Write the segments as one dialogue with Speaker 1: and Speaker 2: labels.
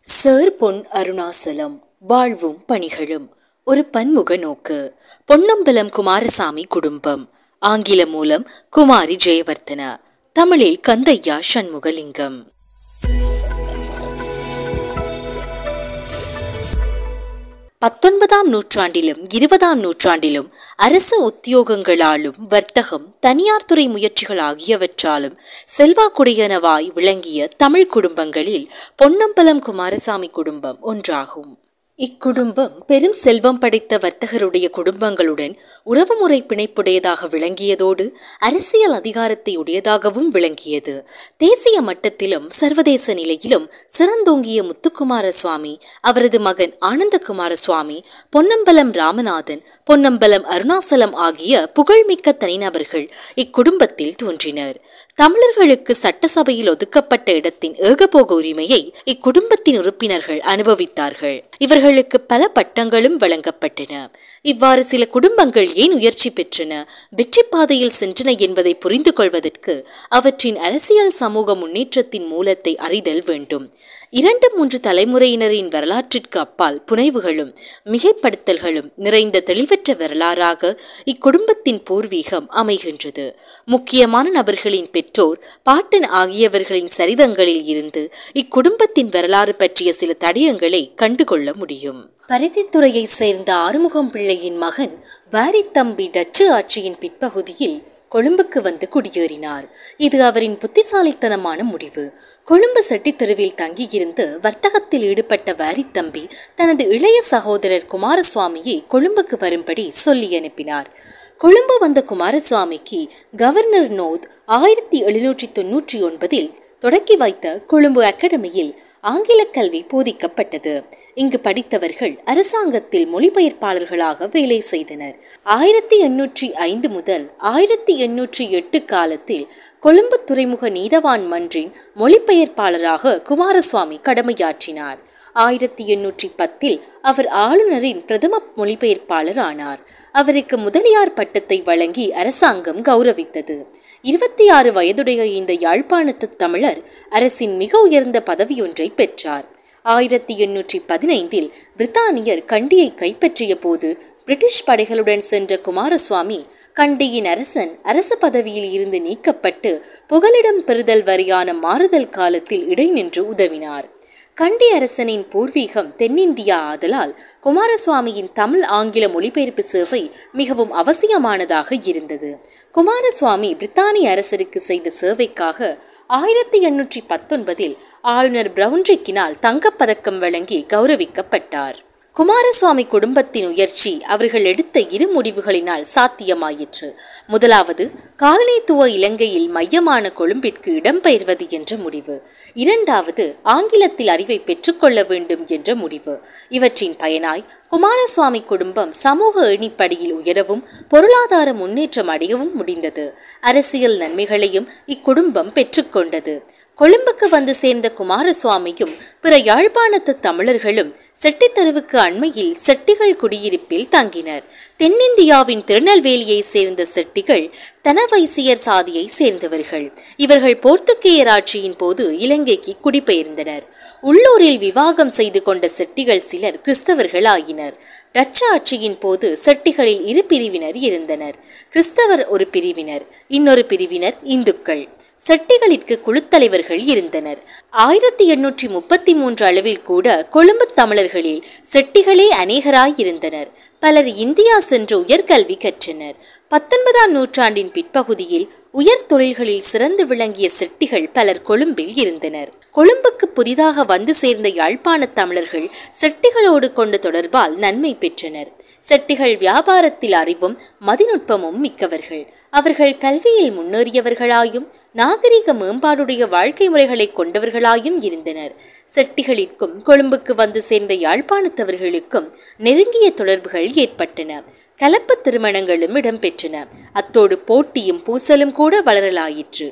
Speaker 1: சேர் பொன் அருணாசலம் வாழ்வும் பணிகளும் ஒரு பன்முக நோக்கு பொன்னம்பலம் குமாரசாமி குடும்பம் ஆங்கில மூலம் குமாரி ஜெயவர்த்தன தமிழில் கந்தையா சண்முகலிங்கம் பத்தொன்பதாம் நூற்றாண்டிலும் இருபதாம் நூற்றாண்டிலும் அரச உத்தியோகங்களாலும் வர்த்தகம் தனியார் துறை முயற்சிகள் ஆகியவற்றாலும் செல்வாக்குடையனவாய் விளங்கிய தமிழ் குடும்பங்களில் பொன்னம்பலம் குமாரசாமி குடும்பம் ஒன்றாகும் இக்குடும்பம் பெரும் செல்வம் படைத்த வர்த்தகருடைய குடும்பங்களுடன் உறவுமுறை பிணைப்புடையதாக விளங்கியதோடு அரசியல் அதிகாரத்தை உடையதாகவும் விளங்கியது தேசிய மட்டத்திலும் சர்வதேச நிலையிலும் சிறந்தோங்கிய முத்துக்குமார சுவாமி அவரது மகன் ஆனந்தகுமார சுவாமி பொன்னம்பலம் ராமநாதன் பொன்னம்பலம் அருணாசலம் ஆகிய புகழ்மிக்க தனிநபர்கள் இக்குடும்பத்தில் தோன்றினர் தமிழர்களுக்கு சட்டசபையில் ஒதுக்கப்பட்ட இடத்தின் ஏகபோக உரிமையை இக்குடும்பத்தின் உறுப்பினர்கள் அனுபவித்தார்கள் இவர்களுக்கு பல பட்டங்களும் வழங்கப்பட்டன இவ்வாறு சில குடும்பங்கள் ஏன் உயர்ச்சி பெற்றன வெற்றி பாதையில் சென்றன என்பதை புரிந்து கொள்வதற்கு அவற்றின் அரசியல் சமூக முன்னேற்றத்தின் மூலத்தை அறிதல் வேண்டும் இரண்டு மூன்று தலைமுறையினரின் வரலாற்றிற்கு அப்பால் புனைவுகளும் மிகைப்படுத்தல்களும் நிறைந்த தெளிவற்ற வரலாறாக இக்குடும்பத்தின் பூர்வீகம் அமைகின்றது முக்கியமான நபர்களின் பெற்றோர் பாட்டன் ஆகியவர்களின் சரிதங்களில் இருந்து இக்குடும்பத்தின் வரலாறு பற்றிய சில தடயங்களை கண்டுகொள்ள முடியும் பருத்தித்துறையை சேர்ந்த ஆறுமுகம் பிள்ளையின் மகன் வாரித்தம்பி டச்சு ஆட்சியின் பிற்பகுதியில் கொழும்புக்கு வந்து குடியேறினார் இது அவரின் புத்திசாலித்தனமான முடிவு கொழும்பு செட்டித்தெருவில் தங்கியிருந்து வர்த்தகத்தில் ஈடுபட்ட வாரித்தம்பி தனது இளைய சகோதரர் குமாரசுவாமியை கொழும்புக்கு வரும்படி சொல்லி அனுப்பினார் கொழும்பு வந்த குமாரசுவாமிக்கு கவர்னர் நோத் ஆயிரத்தி எழுநூற்றி தொன்னூற்றி ஒன்பதில் தொடக்கி வைத்த கொழும்பு அகாடமியில் ஆங்கில கல்வி போதிக்கப்பட்டது இங்கு படித்தவர்கள் அரசாங்கத்தில் மொழிபெயர்ப்பாளர்களாக வேலை செய்தனர் ஆயிரத்தி எண்ணூற்றி ஐந்து முதல் ஆயிரத்தி எண்ணூற்றி எட்டு காலத்தில் கொழும்பு துறைமுக நீதவான் மன்றின் மொழிபெயர்ப்பாளராக குமாரசுவாமி கடமையாற்றினார் ஆயிரத்தி எண்ணூற்றி பத்தில் அவர் ஆளுநரின் பிரதம மொழிபெயர்ப்பாளர் ஆனார் அவருக்கு முதலியார் பட்டத்தை வழங்கி அரசாங்கம் கௌரவித்தது இருபத்தி ஆறு வயதுடைய இந்த யாழ்ப்பாணத்து தமிழர் அரசின் மிக உயர்ந்த பதவியொன்றை பெற்றார் ஆயிரத்தி எண்ணூற்றி பதினைந்தில் பிரித்தானியர் கண்டியை கைப்பற்றிய போது பிரிட்டிஷ் படைகளுடன் சென்ற குமாரசுவாமி கண்டியின் அரசன் அரச பதவியில் இருந்து நீக்கப்பட்டு புகலிடம் பெறுதல் வரியான மாறுதல் காலத்தில் இடைநின்று உதவினார் கண்டி அரசனின் பூர்வீகம் தென்னிந்தியா ஆதலால் குமாரசுவாமியின் தமிழ் ஆங்கில மொழிபெயர்ப்பு சேவை மிகவும் அவசியமானதாக இருந்தது குமாரசுவாமி பிரித்தானிய அரசருக்கு செய்த சேவைக்காக ஆயிரத்தி எண்ணூற்றி பத்தொன்பதில் ஆளுநர் பிரவுன்ட்ரிக்கினால் தங்கப்பதக்கம் வழங்கி கௌரவிக்கப்பட்டார் குமாரசுவாமி குடும்பத்தின் உயர்ச்சி அவர்கள் எடுத்த இரு முடிவுகளினால் சாத்தியமாயிற்று முதலாவது காலனித்துவ இலங்கையில் மையமான கொழும்பிற்கு இடம்பெயர்வது என்ற முடிவு இரண்டாவது ஆங்கிலத்தில் அறிவை பெற்றுக்கொள்ள வேண்டும் என்ற முடிவு இவற்றின் பயனாய் குமாரசுவாமி குடும்பம் சமூக எண்ணிப்படியில் உயரவும் பொருளாதார முன்னேற்றம் அடையவும் முடிந்தது அரசியல் நன்மைகளையும் இக்குடும்பம் பெற்றுக்கொண்டது கொழும்புக்கு வந்து சேர்ந்த குமாரசுவாமியும் பிற யாழ்ப்பாணத்து தமிழர்களும் செட்டித்தருவுக்கு அண்மையில் செட்டிகள் குடியிருப்பில் தங்கினர் தென்னிந்தியாவின் திருநெல்வேலியை சேர்ந்த செட்டிகள் தனவைசியர் சாதியை சேர்ந்தவர்கள் இவர்கள் போர்த்துகேயர் ஆட்சியின் போது இலங்கைக்கு குடிபெயர்ந்தனர் உள்ளூரில் விவாகம் செய்து கொண்ட செட்டிகள் சிலர் கிறிஸ்தவர்கள் ஆகினர் டச்சு ஆட்சியின் போது செட்டிகளில் இரு பிரிவினர் இருந்தனர் கிறிஸ்தவர் ஒரு பிரிவினர் இன்னொரு பிரிவினர் இந்துக்கள் செட்டிகளிற்கு குழுத்தலைவர்கள் இருந்தனர் ஆயிரத்தி எண்ணூற்றி முப்பத்தி மூன்று அளவில் கூட கொழும்பு தமிழர்களில் செட்டிகளே அநேகராய் இருந்தனர் பலர் இந்தியா சென்று உயர்கல்வி கற்றனர் பத்தொன்பதாம் நூற்றாண்டின் பிற்பகுதியில் உயர் தொழில்களில் சிறந்து விளங்கிய செட்டிகள் பலர் கொழும்பில் இருந்தனர் கொழும்புக்கு புதிதாக வந்து சேர்ந்த யாழ்ப்பாண தமிழர்கள் செட்டிகளோடு கொண்ட தொடர்பால் நன்மை பெற்றனர் செட்டிகள் வியாபாரத்தில் அறிவும் மதிநுட்பமும் மிக்கவர்கள் அவர்கள் கல்வியில் முன்னேறியவர்களாயும் நாகரிக மேம்பாடுடைய வாழ்க்கை முறைகளை கொண்டவர்களாயும் இருந்தனர் செட்டிகளிற்கும் கொழும்புக்கு வந்து சேர்ந்த யாழ்ப்பாணத்தவர்களுக்கும் நெருங்கிய தொடர்புகள் ஏற்பட்டன கலப்பு திருமணங்களும் இடம்பெற்றன அத்தோடு போட்டியும் பூசலும் கூட வளரலாயிற்று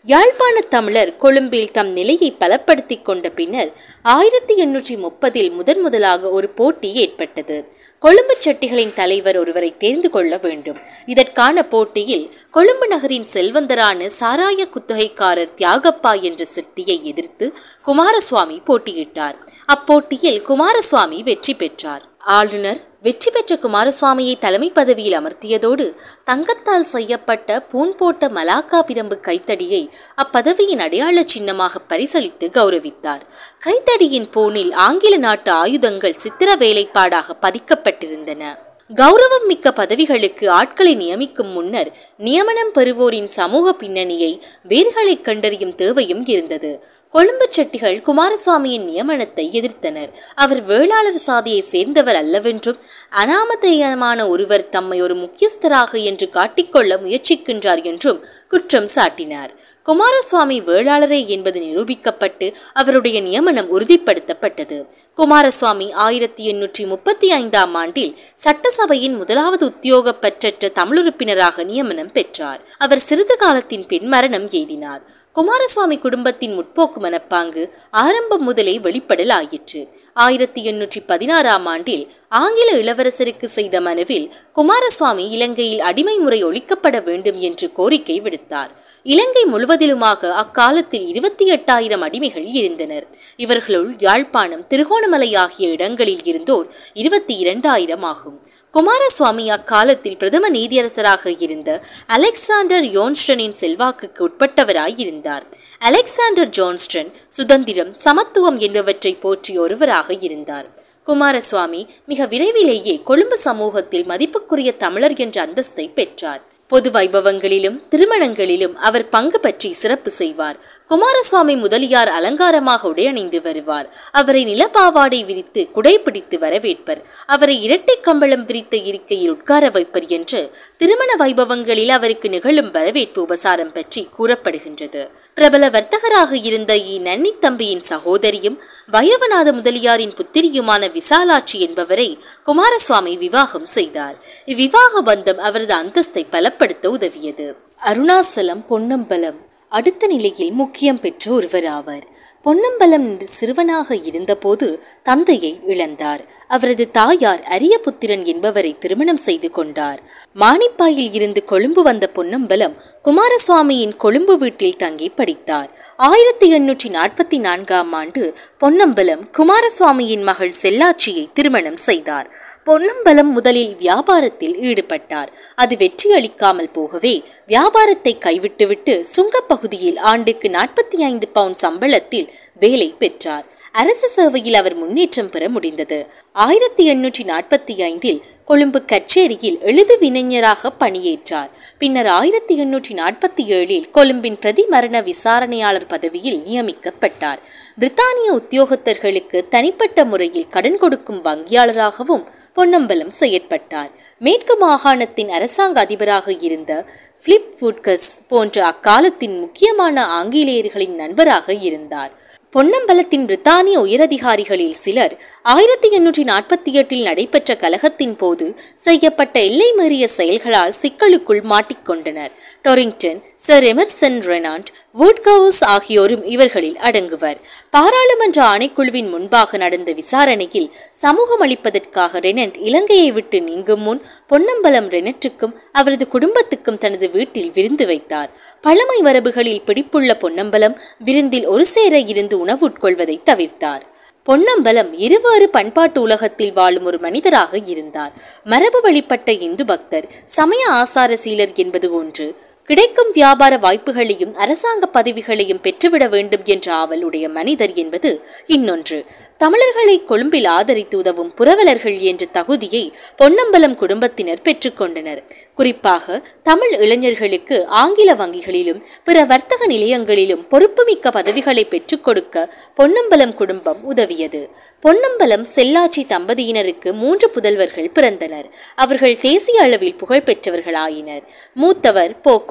Speaker 1: யாழ்ப்பாண தமிழர் கொழும்பில் தம் நிலையை பலப்படுத்திக் கொண்ட பின்னர் ஆயிரத்தி எண்ணூற்றி முப்பதில் முதன் முதலாக ஒரு போட்டி ஏற்பட்டது கொழும்பு செட்டிகளின் தலைவர் ஒருவரை தேர்ந்து கொள்ள வேண்டும் இதற்கான போட்டியில் கொழும்பு நகரின் செல்வந்தரான சாராய குத்தகைக்காரர் தியாகப்பா என்ற செட்டியை எதிர்த்து குமாரசுவாமி போட்டியிட்டார் அப்போட்டியில் குமாரசுவாமி வெற்றி பெற்றார் ஆளுநர் வெற்றி பெற்ற குமாரசுவாமியை தலைமை பதவியில் அமர்த்தியதோடு தங்கத்தால் செய்யப்பட்ட பூன் போட்ட மலாக்கா பிரம்பு கைத்தடியை அப்பதவியின் அடையாள சின்னமாக பரிசளித்து கௌரவித்தார் கைத்தடியின் பூனில் ஆங்கில நாட்டு ஆயுதங்கள் சித்திர வேலைப்பாடாக பதிக்கப்பட்டிருந்தன கௌரவம் மிக்க பதவிகளுக்கு ஆட்களை நியமிக்கும் முன்னர் நியமனம் பெறுவோரின் சமூக பின்னணியை வேர்களை கண்டறியும் தேவையும் இருந்தது கொழும்பு செட்டிகள் குமாரசுவாமியின் நியமனத்தை எதிர்த்தனர் அவர் வேளாளர் சாதியை சேர்ந்தவர் அல்லவென்றும் அனாமதேயமான ஒருவர் தம்மை ஒரு முக்கியஸ்தராக என்று காட்டிக்கொள்ள முயற்சிக்கின்றார் என்றும் குற்றம் சாட்டினார் குமாரசுவாமி வேளாளரே என்பது நிரூபிக்கப்பட்டு அவருடைய நியமனம் உறுதிப்படுத்தப்பட்டது குமாரசுவாமி ஆயிரத்தி எண்ணூற்றி முப்பத்தி ஐந்தாம் ஆண்டில் சட்டசபையின் முதலாவது உத்தியோக பற்றற்ற தமிழுறுப்பினராக நியமனம் பெற்றார் அவர் சிறிது காலத்தின் பின் மரணம் எய்தினார் குமாரசுவாமி குடும்பத்தின் முற்போக்கு மனப்பாங்கு ஆரம்பம் முதலே வெளிப்படலாயிற்று ஆயிரத்தி எண்ணூற்றி பதினாறாம் ஆண்டில் ஆங்கில இளவரசருக்கு செய்த மனுவில் குமாரசுவாமி இலங்கையில் அடிமை முறை ஒழிக்கப்பட வேண்டும் என்று கோரிக்கை விடுத்தார் இலங்கை முழுவதிலுமாக அக்காலத்தில் இருபத்தி எட்டாயிரம் அடிமைகள் இருந்தனர் இவர்களுள் யாழ்ப்பாணம் திருகோணமலை ஆகிய இடங்களில் இருந்தோர் இருபத்தி இரண்டாயிரம் ஆகும் குமாரசுவாமி அக்காலத்தில் பிரதம நீதியரசராக இருந்த அலெக்சாண்டர் யோன்ஸ்டனின் செல்வாக்குக்கு உட்பட்டவராய் இருந்தார் அலெக்சாண்டர் ஜோன்ஸ்டன் சுதந்திரம் சமத்துவம் என்பவற்றை போற்றிய ஒருவராக இருந்தார் குமாரசுவாமி மிக விரைவிலேயே கொழும்பு சமூகத்தில் மதிப்புக்குரிய தமிழர் என்ற அந்தஸ்தை பெற்றார் பொது வைபவங்களிலும் திருமணங்களிலும் அவர் பங்கு பற்றி சிறப்பு செய்வார் குமாரசுவாமி முதலியார் அலங்காரமாக உடையணிந்து வருவார் அவரை நிலப்பாவாடை விரித்து குடைப்பிடித்து வரவேற்பர் அவரை இரட்டை கம்பளம் விரித்த இருக்கையில் உட்கார வைப்பர் என்று திருமண வைபவங்களில் அவருக்கு நிகழும் வரவேற்பு உபசாரம் பற்றி கூறப்படுகின்றது பிரபல வர்த்தகராக இருந்த இ நன்னி தம்பியின் சகோதரியும் வைரவநாத முதலியாரின் புத்திரியுமான விசாலாட்சி என்பவரை குமாரசுவாமி விவாகம் செய்தார் இவ்விவாக பந்தம் அவரது அந்தஸ்தை பலப்படுத்த உதவியது அருணாசலம் பொன்னம்பலம் அடுத்த நிலையில் முக்கியம் பெற்ற ஒருவராவர் பொன்னம்பலம் சிறுவனாக இருந்தபோது தந்தையை இழந்தார் அவரது தாயார் அரியபுத்திரன் என்பவரை திருமணம் செய்து கொண்டார் மானிப்பாயில் இருந்து கொழும்பு வந்த பொன்னம்பலம் குமாரசுவாமியின் கொழும்பு வீட்டில் தங்கி படித்தார் ஆயிரத்தி எண்ணூற்றி நாற்பத்தி நான்காம் ஆண்டு பொன்னம்பலம் குமாரசுவாமியின் மகள் செல்லாட்சியை திருமணம் செய்தார் பொன்னம்பலம் முதலில் வியாபாரத்தில் ஈடுபட்டார் அது வெற்றியளிக்காமல் போகவே வியாபாரத்தை கைவிட்டுவிட்டு சுங்கப்பகுதியில் ஆண்டுக்கு நாற்பத்தி ஐந்து பவுண்ட் சம்பளத்தில் வேலை பெற்றார் அரசு சேவையில் அவர் முன்னேற்றம் பெற முடிந்தது ஆயிரத்தி எண்ணூற்றி நாற்பத்தி ஐந்தில் கொழும்பு கச்சேரியில் எழுது வினைஞராக பணியேற்றார் பின்னர் ஆயிரத்தி எண்ணூற்றி நாற்பத்தி ஏழில் கொழும்பின் பிரதி மரண விசாரணையாளர் பதவியில் நியமிக்கப்பட்டார் பிரித்தானிய உத்தியோகத்தர்களுக்கு தனிப்பட்ட முறையில் கடன் கொடுக்கும் வங்கியாளராகவும் பொன்னம்பலம் செயற்பட்டார் மேற்கு மாகாணத்தின் அரசாங்க அதிபராக இருந்த பிலிப் ஃபுட்கஸ் போன்ற அக்காலத்தின் முக்கியமான ஆங்கிலேயர்களின் நண்பராக இருந்தார் பொன்னம்பலத்தின் பிரித்தானிய உயரதிகாரிகளில் சிலர் ஆயிரத்தி எண்ணூற்றி நாற்பத்தி எட்டில் நடைபெற்ற கலகத்தின் போது செய்யப்பட்ட எல்லை மீறிய செயல்களால் சிக்கலுக்குள் மாட்டிக்கொண்டனர் Torrington sir Emerson Tennent Woodhouse ஆகியோரும் இவர்களில் அடங்குவர் பாராளுமன்ற ஆணைக்குழுவின் முன்பாக நடந்த விசாரணையில் சமூகம் அளிப்பதற்காக ரெனண்ட் இலங்கையை விட்டு நீங்கும் முன் பொன்னம்பலம் ரெனட்டுக்கும் அவரது குடும்பத்துக்கும் தனது வீட்டில் விருந்து வைத்தார் பழமை வரபுகளில் பிடிப்புள்ள பொன்னம்பலம் விருந்தில் ஒரு சேர இருந்து உணவு உட்கொள்வதை தவிர்த்தார் பொன்னம்பலம் இருவேறு பண்பாட்டு உலகத்தில் வாழும் ஒரு மனிதராக இருந்தார் மரபு வழிபட்ட இந்து பக்தர் சமய ஆசார சீலர் என்பது ஒன்று கிடைக்கும் வியாபார வாய்ப்புகளையும் அரசாங்க பதவிகளையும் பெற்றுவிட வேண்டும் என்ற ஆவலுடைய மனிதர் என்பது இன்னொன்று தமிழர்களை கொழும்பில் ஆதரித்து உதவும் புரவலர்கள் என்ற தகுதியை பொன்னம்பலம் குடும்பத்தினர் பெற்றுக்கொண்டனர் குறிப்பாக தமிழ் இளைஞர்களுக்கு ஆங்கில வங்கிகளிலும் பிற வர்த்தக நிலையங்களிலும் பொறுப்புமிக்க பதவிகளை பெற்றுக் கொடுக்க பொன்னம்பலம் குடும்பம் உதவியது பொன்னம்பலம் செல்லாச்சி தம்பதியினருக்கு மூன்று புதல்வர்கள் பிறந்தனர் அவர்கள் தேசிய அளவில் புகழ் பெற்றவர்களாயினர் மூத்தவர் போ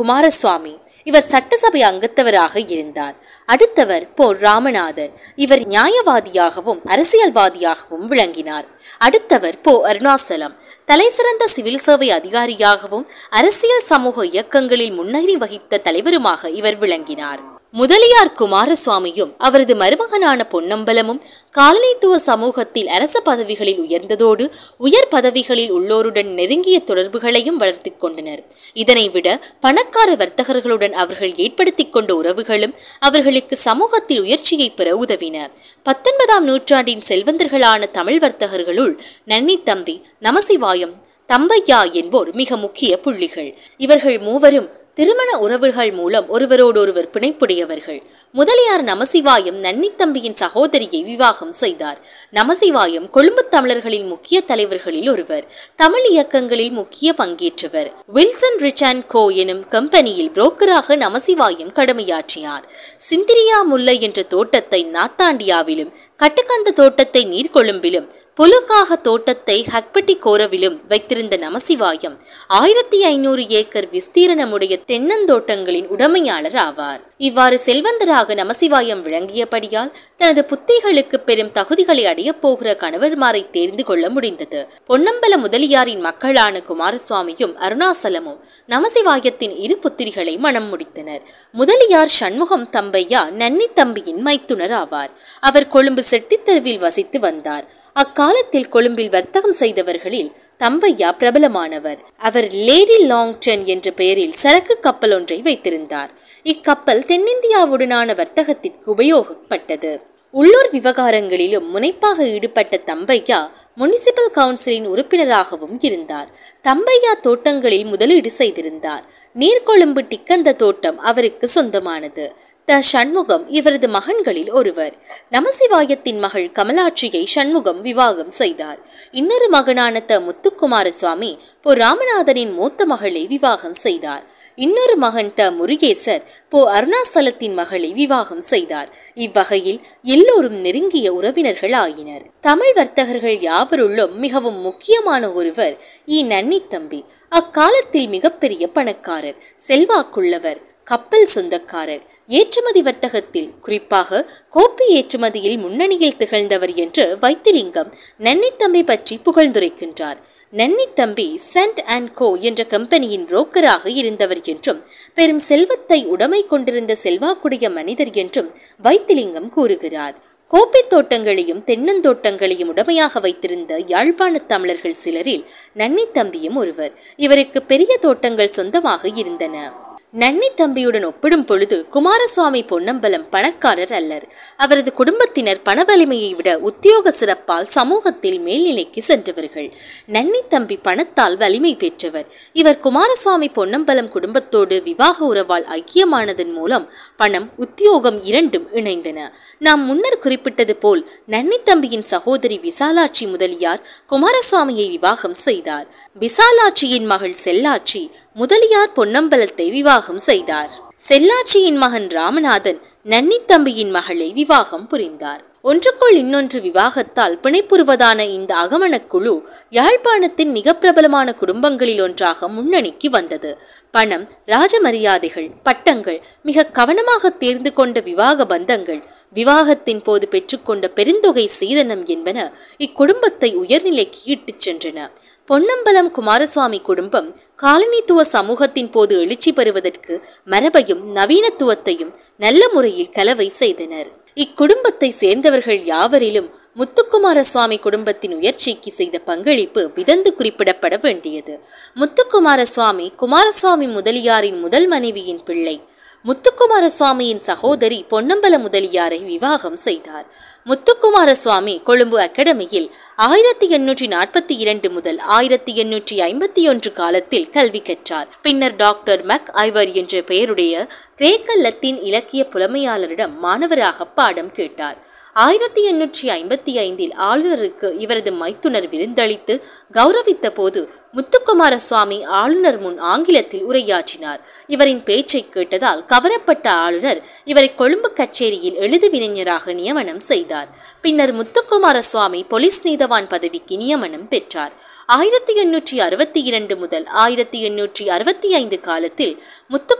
Speaker 1: குமாரசுவாமி இவர் சட்டசபை அங்கத்தவராக இருந்தார் அடுத்தவர் போ ராமநாதன் இவர் நியாயவாதியாகவும் அரசியல்வாதியாகவும் விளங்கினார் அடுத்தவர் போ அருணாசலம் தலைசிறந்த சிவில் சேவை அதிகாரியாகவும் அரசியல் சமூக இயக்கங்களில் முன்னணி வகித்த தலைவருமாக இவர் விளங்கினார் முதலியார் குமாரசுவாமியும் அவரது மருமகனான பொன்னம்பலமும் காலனித்துவ சமூகத்தில் அரச பதவிகளில் உயர்ந்ததோடு உயர் பதவிகளில் உள்ளோருடன் நெருங்கிய தொடர்புகளையும் வளர்த்துக் கொண்டனர் இதனை விட பணக்கார வர்த்தகர்களுடன் அவர்கள் ஏற்படுத்திக் கொண்ட உறவுகளும் அவர்களுக்கு சமூகத்தில் உயர்ச்சியை பெற உதவின பத்தொன்பதாம் நூற்றாண்டின் செல்வந்தர்களான தமிழ் வர்த்தகர்களுள் நன்னி தம்பி நமசிவாயம் தம்பையா என்போர் மிக முக்கிய புள்ளிகள் இவர்கள் மூவரும் திருமண உறவுகள் மூலம் ஒருவரோடொருவர் பிணைப்புடையவர்கள் முதலியார் நமசிவாயம் நன்னித்தம்பியின் சகோதரியை விவாகம் செய்தார் நமசிவாயம் கொழும்பு தமிழர்களின் முக்கிய தலைவர்களில் ஒருவர் தமிழ் இயக்கங்களில் முக்கிய பங்கேற்றவர் வில்சன் ரிச் அண்ட் கோ எனும் கம்பெனியில் புரோக்கராக நமசிவாயம் கடமையாற்றினார் சிந்திரியா முல்லை என்ற தோட்டத்தை நாத்தாண்டியாவிலும் கட்டுக்கந்த தோட்டத்தை நீர்கொழும்பிலும் புலுகாக தோட்டத்தை ஹக்பட்டி கோரவிலும் வைத்திருந்த நமசிவாயம் ஆயிரத்தி ஐநூறு ஏக்கர் விஸ்தீரணமுடைய தென்னந்தோட்டங்களின் உடைமையாளர் ஆவார் இவ்வாறு செல்வந்தராக நமசிவாயம் விளங்கியபடியால் தனது புத்திகளுக்கு பெரும் தகுதிகளை அடையப் போகிற கணவர்மாரை தேர்ந்து கொள்ள முடிந்தது பொன்னம்பல முதலியாரின் மக்களான குமாரசுவாமியும் அருணாசலமும் நமசிவாயத்தின் இரு புத்திரிகளை மணம் முடித்தனர் முதலியார் சண்முகம் தம்பையா நன்னி தம்பியின் மைத்துனர் ஆவார் அவர் கொழும்பு செட்டித்தெருவில் வசித்து வந்தார் அக்காலத்தில் கொழும்பில் வர்த்தகம் செய்தவர்களில் தம்பையா பிரபலமானவர் அவர் லேடி லாங்டன் என்ற பெயரில் சரக்கு கப்பல் ஒன்றை வைத்திருந்தார் இக்கப்பல் தென்னிந்தியாவுடனான வர்த்தகத்திற்கு உபயோகப்பட்டது உள்ளூர் விவகாரங்களிலும் முனைப்பாக ஈடுபட்ட தம்பையா முனிசிபல் கவுன்சிலின் உறுப்பினராகவும் இருந்தார் தம்பையா தோட்டங்களில் முதலீடு செய்திருந்தார் நீர்கொழும்பு டிக்கந்த தோட்டம் அவருக்கு சொந்தமானது த சண்முகம் இவரது மகன்களில் ஒருவர் நமசிவாயத்தின் மகள் கமலாட்சியை சண்முகம் விவாகம் செய்தார் இன்னொரு மகனான த முத்துக்குமார சுவாமி போ ராமநாதனின் மூத்த மகளை விவாகம் செய்தார் இன்னொரு மகன் த முருகேசர் போ அருணாசலத்தின் மகளை விவாகம் செய்தார் இவ்வகையில் எல்லோரும் நெருங்கிய உறவினர்கள் ஆயினர் தமிழ் வர்த்தகர்கள் யாவருள்ளும் மிகவும் முக்கியமான ஒருவர் இ நன்னி தம்பி அக்காலத்தில் மிகப்பெரிய பணக்காரர் செல்வாக்குள்ளவர் கப்பல் சொந்தக்காரர் ஏற்றுமதி வர்த்தகத்தில் குறிப்பாக கோப்பி ஏற்றுமதியில் முன்னணியில் திகழ்ந்தவர் என்று வைத்திலிங்கம் நன்னித்தம்பி பற்றி புகழ்ந்துரைக்கின்றார் நன்னித்தம்பி சென்ட் அண்ட் கோ என்ற கம்பெனியின் புரோக்கராக இருந்தவர் என்றும் பெரும் செல்வத்தை உடைமை கொண்டிருந்த செல்வாக்குடைய மனிதர் என்றும் வைத்திலிங்கம் கூறுகிறார் கோப்பை தோட்டங்களையும் தென்னந்தோட்டங்களையும் உடமையாக வைத்திருந்த யாழ்ப்பாண தமிழர்கள் சிலரில் நன்னித்தம்பியும் ஒருவர் இவருக்கு பெரிய தோட்டங்கள் சொந்தமாக இருந்தன நன்னி தம்பியுடன் ஒப்பிடும் பொழுது குமாரசுவாமி பொன்னம்பலம் பணக்காரர் அல்லர் அவரது குடும்பத்தினர் பண வலிமையை விட உத்தியோக சிறப்பால் சமூகத்தில் மேல்நிலைக்கு சென்றவர்கள் நன்னி தம்பி பணத்தால் வலிமை பெற்றவர் இவர் குமாரசுவாமி பொன்னம்பலம் குடும்பத்தோடு விவாக உறவால் ஐக்கியமானதன் மூலம் பணம் உத்தியோகம் இரண்டும் இணைந்தன நாம் முன்னர் குறிப்பிட்டது போல் நன்னி தம்பியின் சகோதரி விசாலாட்சி முதலியார் குமாரசுவாமியை விவாகம் செய்தார் விசாலாட்சியின் மகள் செல்லாட்சி முதலியார் பொன்னம்பலத்தை விவாகம் செய்தார் செல்லாட்சியின் மகன் ராமநாதன் நன்னித்தம்பியின் மகளை விவாகம் புரிந்தார் ஒன்றுக்குள் இன்னொன்று விவாகத்தால் பிணைப்புறுவதான இந்த அகமணக் குழு யாழ்ப்பாணத்தின் மிக பிரபலமான குடும்பங்களில் ஒன்றாக முன்னணிக்கு வந்தது பணம் ராஜமரியாதைகள் பட்டங்கள் மிக கவனமாக தேர்ந்து கொண்ட விவாக பந்தங்கள் விவாகத்தின் போது பெற்றுக்கொண்ட பெருந்தொகை சீதனம் என்பன இக்குடும்பத்தை உயர்நிலைக்கு இட்டுச் சென்றன பொன்னம்பலம் குமாரசுவாமி குடும்பம் காலனித்துவ சமூகத்தின் போது எழுச்சி பெறுவதற்கு மரபையும் நவீனத்துவத்தையும் நல்ல முறையில் கலவை செய்தனர் இக்குடும்பத்தை சேர்ந்தவர்கள் யாவரிலும் முத்துக்குமார சுவாமி குடும்பத்தின் உயர்ச்சிக்கு செய்த பங்களிப்பு விதந்து குறிப்பிடப்பட வேண்டியது முத்துக்குமார சுவாமி குமாரசுவாமி முதலியாரின் முதல் மனைவியின் பிள்ளை முத்துக்குமார சுவாமியின் சகோதரி பொன்னம்பல முதலியாரை விவாகம் செய்தார் முத்துக்குமார சுவாமி கொழும்பு அகாடமியில் ஆயிரத்தி எண்ணூற்றி நாற்பத்தி இரண்டு முதல் ஆயிரத்தி எண்ணூற்றி ஐம்பத்தி ஒன்று காலத்தில் கல்வி கற்றார் பின்னர் டாக்டர் மக் ஐவர் என்ற பெயருடைய கிரேக்க லத்தீன் இலக்கிய புலமையாளரிடம் மாணவராக பாடம் கேட்டார் ஆயிரத்தி எண்ணூற்றி ஐம்பத்தி ஐந்தில் ஆளுநருக்கு இவரது மைத்துனர் விருந்தளித்து கௌரவித்த போது முத்துக்குமார சுவாமி ஆளுநர் முன் ஆங்கிலத்தில் உரையாற்றினார் இவரின் பேச்சை கேட்டதால் கவரப்பட்ட ஆளுநர் இவரை கொழும்பு கச்சேரியில் எழுதுவினைஞராக நியமனம் செய்தார் பின்னர் முத்துக்குமார சுவாமி போலீஸ் நீதவான் பதவிக்கு நியமனம் பெற்றார் ஆயிரத்தி எண்ணூற்றி அறுபத்தி இரண்டு முதல் ஆயிரத்தி எண்ணூற்றி அறுபத்தி ஐந்து காலத்தில் முத்துக்குமார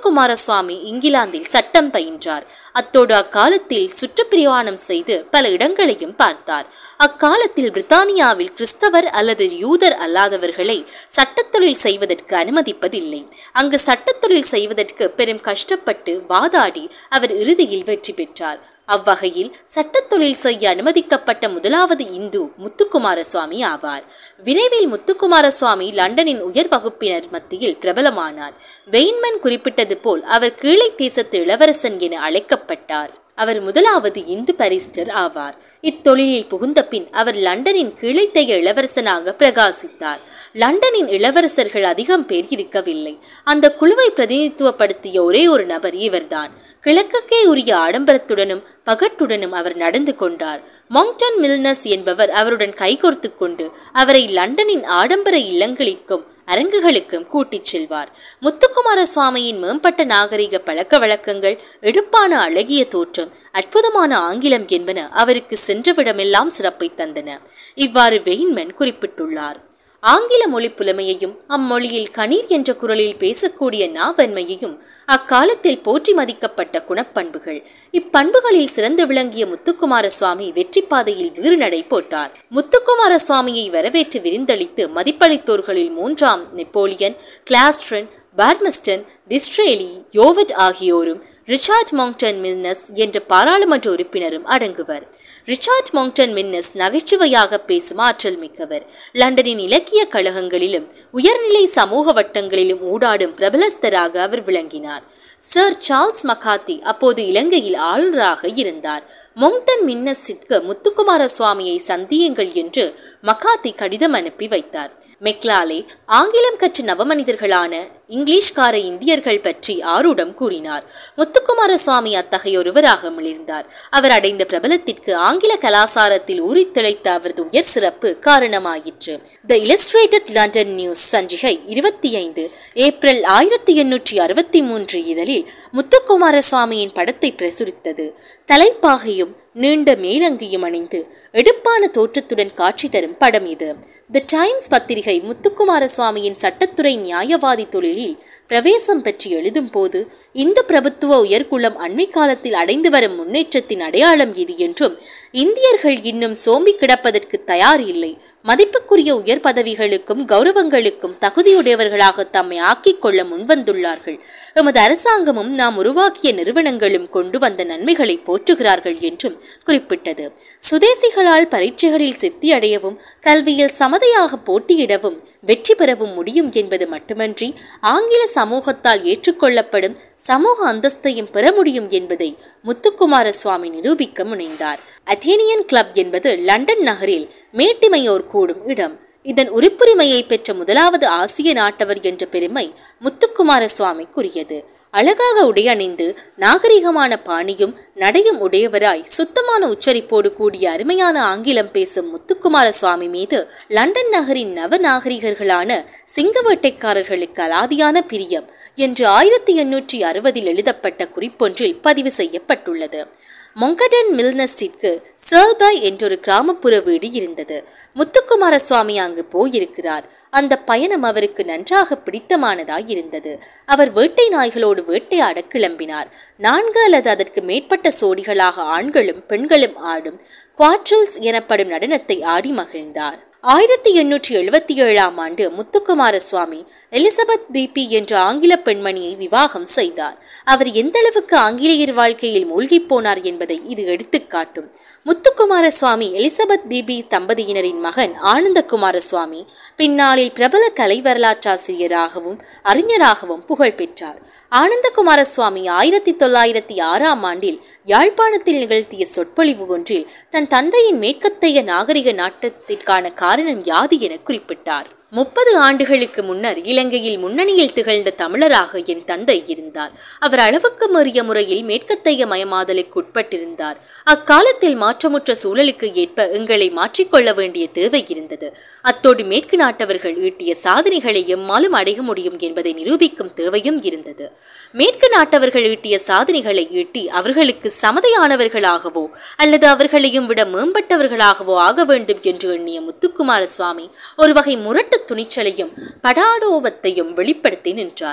Speaker 1: முத்துக்குமார சுவாமி இங்கிலாந்தில் சட்டம் பயின்றார் அத்தோடு அக்காலத்தில் சுற்றுப்பிரயாணம் செய்து பல இடங்களையும் பார்த்தார் அக்காலத்தில் பிரித்தானியாவில் கிறிஸ்தவர் அல்லது யூதர் அல்லாதவர்களை சட்டத்தொழில் செய்வதற்கு அனுமதிப்பதில்லை அங்கு சட்டத்தொழில் செய்வதற்கு பெரும் கஷ்டப்பட்டு வாதாடி அவர் இறுதியில் வெற்றி பெற்றார் அவ்வகையில் சட்டத்தொழில் செய்ய அனுமதிக்கப்பட்ட முதலாவது இந்து முத்துக்குமார சுவாமி ஆவார் விரைவில் முத்துக்குமார சுவாமி லண்டனின் உயர் வகுப்பினர் மத்தியில் பிரபலமானார் வெயின்மன் குறிப்பிட்டது போல் அவர் கீழை தேசத்து இளவரசன் என அழைக்கப்பட்டார் அவர் முதலாவது இந்து பரிஸ்டர் ஆவார் இத்தொழிலில் புகுந்த பின் அவர் லண்டனின் கீழைத்தைய இளவரசனாக பிரகாசித்தார் லண்டனின் இளவரசர்கள் அதிகம் பேர் இருக்கவில்லை அந்த குழுவை பிரதிநிதித்துவப்படுத்திய ஒரே ஒரு நபர் இவர்தான் கிழக்குக்கே உரிய ஆடம்பரத்துடனும் பகட்டுடனும் அவர் நடந்து கொண்டார் மவுண்டன் மில்னஸ் என்பவர் அவருடன் கைகோர்த்து கொண்டு அவரை லண்டனின் ஆடம்பர இல்லங்களிற்கும் அரங்குகளுக்கும் கூட்டிச் செல்வார் முத்துக்குமார சுவாமியின் மேம்பட்ட நாகரிக பழக்க வழக்கங்கள் எடுப்பான அழகிய தோற்றம் அற்புதமான ஆங்கிலம் என்பன அவருக்கு சென்றவிடமெல்லாம் சிறப்பை தந்தன இவ்வாறு வெயின்மன் குறிப்பிட்டுள்ளார் ஆங்கில மொழி புலமையையும் அம்மொழியில் கணீர் என்ற குரலில் பேசக்கூடிய நாவன்மையையும் அக்காலத்தில் போற்றி மதிக்கப்பட்ட குணப்பண்புகள் இப்பண்புகளில் சிறந்து விளங்கிய முத்துக்குமார சுவாமி வெற்றி பாதையில் வீறுநடை போட்டார் முத்துக்குமார சுவாமியை வரவேற்று விருந்தளித்து மதிப்பளித்தோர்களில் மூன்றாம் நெப்போலியன் கிளாஸ்ட்ரன் பார்மஸ்டன் டிஸ்ட்ரேலி யோவட் ஆகியோரும் ரிச்சார்ட் மவுண்டன் மின்னஸ் என்ற பாராளுமன்ற உறுப்பினரும் அடங்குவர் ரிச்சார்ட் மவுண்டன் மின்னஸ் நகைச்சுவையாக பேசும் ஆற்றல் மிக்கவர் லண்டனின் இலக்கிய கழகங்களிலும் உயர்நிலை சமூக வட்டங்களிலும் ஊடாடும் பிரபலஸ்தராக அவர் விளங்கினார் சர் சார்ல்ஸ் மகாத்தி அப்போது இலங்கையில் ஆளுநராக இருந்தார் மவுண்டன் மின்னஸிற்கு முத்துக்குமார சுவாமியை சந்தியுங்கள் என்று மகாத்தி கடிதம் அனுப்பி வைத்தார் மெக்லாலே ஆங்கிலம் கற்ற நவமனிதர்களான இங்கிலீஷ்கார இந்தியர்கள் பற்றி ஆரூடம் கூறினார் முத்துக்குமார சுவாமி அத்தகைய ஒருவராக மிளிர்ந்தார் அவர் அடைந்த பிரபலத்திற்கு ஆங்கில கலாசாரத்தில் ஊறித் திளைத்த அவரது உயர் சிறப்பு காரணமாயிற்று த இலஸ்ட்ரேட்டட் லண்டன் நியூஸ் சஞ்சிகை இருபத்தி ஐந்து ஏப்ரல் ஆயிரத்தி எண்ணூற்றி அறுபத்தி மூன்று இதழில் முத்துக்குமார சுவாமியின் படத்தை பிரசுரித்தது தலைப்பாகையும் நீண்ட மேலங்கியும் அணிந்து எடுப்பான தோற்றத்துடன் காட்சி தரும் படம் இது தி டைம்ஸ் பத்திரிகை முத்துக்குமார சுவாமியின் சட்டத்துறை நியாயவாதி தொழிலில் பிரவேசம் பற்றி எழுதும் போது இந்து பிரபுத்துவ உயர்குலம் அண்மை காலத்தில் அடைந்து வரும் முன்னேற்றத்தின் அடையாளம் இது என்றும் இந்தியர்கள் இன்னும் சோம்பி கிடப்பதற்கு தயார் இல்லை மதிப்புக்குரிய உயர் பதவிகளுக்கும் கௌரவங்களுக்கும் தகுதியுடையவர்களாக தம்மை ஆக்கிக் கொள்ள முன்வந்துள்ளார்கள் எமது அரசாங்கமும் நாம் உருவாக்கிய நிறுவனங்களும் கொண்டு வந்த நன்மைகளை போற்றுகிறார்கள் என்றும் குறிப்பிட்டது சுதேசிகளால் பரீட்சைகளில் சித்தி அடையவும் கல்வியில் சமதையாக போட்டியிடவும் வெற்றி பெறவும் முடியும் என்பது மட்டுமன்றி ஆங்கில சமூகத்தால் ஏற்றுக்கொள்ளப்படும் சமூக அந்தஸ்தையும் பெற முடியும் என்பதை முத்துக்குமார சுவாமி நிரூபிக்க முனைந்தார் அத்தேனியன் கிளப் என்பது லண்டன் நகரில் மேட்டிமையோர் கூடும் இடம் இதன் உறுப்புரிமையை பெற்ற முதலாவது ஆசிய நாட்டவர் என்ற பெருமை முத்துக்குமார சுவாமிக்குரியது அழகாக உடையணிந்து நாகரிகமான பாணியும் நடையும் உடையவராய் சுத்தமான உச்சரிப்போடு கூடிய அருமையான ஆங்கிலம் பேசும் முத்துக்குமார சுவாமி மீது லண்டன் நகரின் நவ நாகரிகர்களான சிங்கவேட்டைக்காரர்களுக்கு அலாதியான பிரியம் என்று ஆயிரத்தி எண்ணூற்றி அறுபதில் எழுதப்பட்ட குறிப்பொன்றில் பதிவு செய்யப்பட்டுள்ளது மொங்கடன் மில்னஸ்டிற்கு சர்பாய் என்றொரு கிராமப்புற வீடு இருந்தது முத்துக்குமார சுவாமி அங்கு போயிருக்கிறார் அந்த பயணம் அவருக்கு நன்றாக பிடித்தமானதாய் இருந்தது அவர் வேட்டை நாய்களோடு வேட்டையாட கிளம்பினார் நான்கு அல்லது அதற்கு மேற்பட்ட சோடிகளாக ஆண்களும் பெண்களும் ஆடும் குவாட்ரல்ஸ் எனப்படும் நடனத்தை ஆடி மகிழ்ந்தார் ஆயிரத்தி எண்ணூற்றி எழுபத்தி ஏழாம் ஆண்டு முத்துக்குமார சுவாமி எலிசபெத் பிபி என்ற ஆங்கில பெண்மணியை விவாகம் செய்தார் அவர் எந்த அளவுக்கு ஆங்கிலேயர் வாழ்க்கையில் மூழ்கிப் போனார் என்பதை இது எடுத்துக்காட்டும் முத்துக்குமார சுவாமி எலிசபெத் பிபி தம்பதியினரின் மகன் ஆனந்தகுமார சுவாமி பின்னாளில் பிரபல கலை வரலாற்றாசிரியராகவும் அறிஞராகவும் புகழ் பெற்றார் ஆனந்தகுமார சுவாமி ஆயிரத்தி தொள்ளாயிரத்தி ஆறாம் ஆண்டில் யாழ்ப்பாணத்தில் நிகழ்த்திய சொற்பொழிவு ஒன்றில் தன் தந்தையின் மேற்கத்தைய நாகரிக நாட்டத்திற்கான காரணம் யாது என குறிப்பிட்டார் முப்பது ஆண்டுகளுக்கு முன்னர் இலங்கையில் முன்னணியில் திகழ்ந்த தமிழராக என் தந்தை இருந்தார் அவர் அளவுக்கு மீறிய முறையில் மேற்கத்தைய மயமாதலுக்கு உட்பட்டிருந்தார் அக்காலத்தில் மாற்றமுற்ற சூழலுக்கு ஏற்ப எங்களை மாற்றிக்கொள்ள வேண்டிய தேவை இருந்தது அத்தோடு மேற்கு நாட்டவர்கள் ஈட்டிய சாதனைகளை எம்மாலும் அடைய முடியும் என்பதை நிரூபிக்கும் தேவையும் இருந்தது மேற்கு நாட்டவர்கள் ஈட்டிய சாதனைகளை ஈட்டி அவர்களுக்கு சமதையானவர்களாகவோ அல்லது அவர்களையும் விட மேம்பட்டவர்களாகவோ ஆக வேண்டும் என்று எண்ணிய முத்துக்குமார சுவாமி ஒரு வகை முரட்டு துணிச்சலையும் படாடோபத்தையும் வெளிப்படுத்தி நின்றார்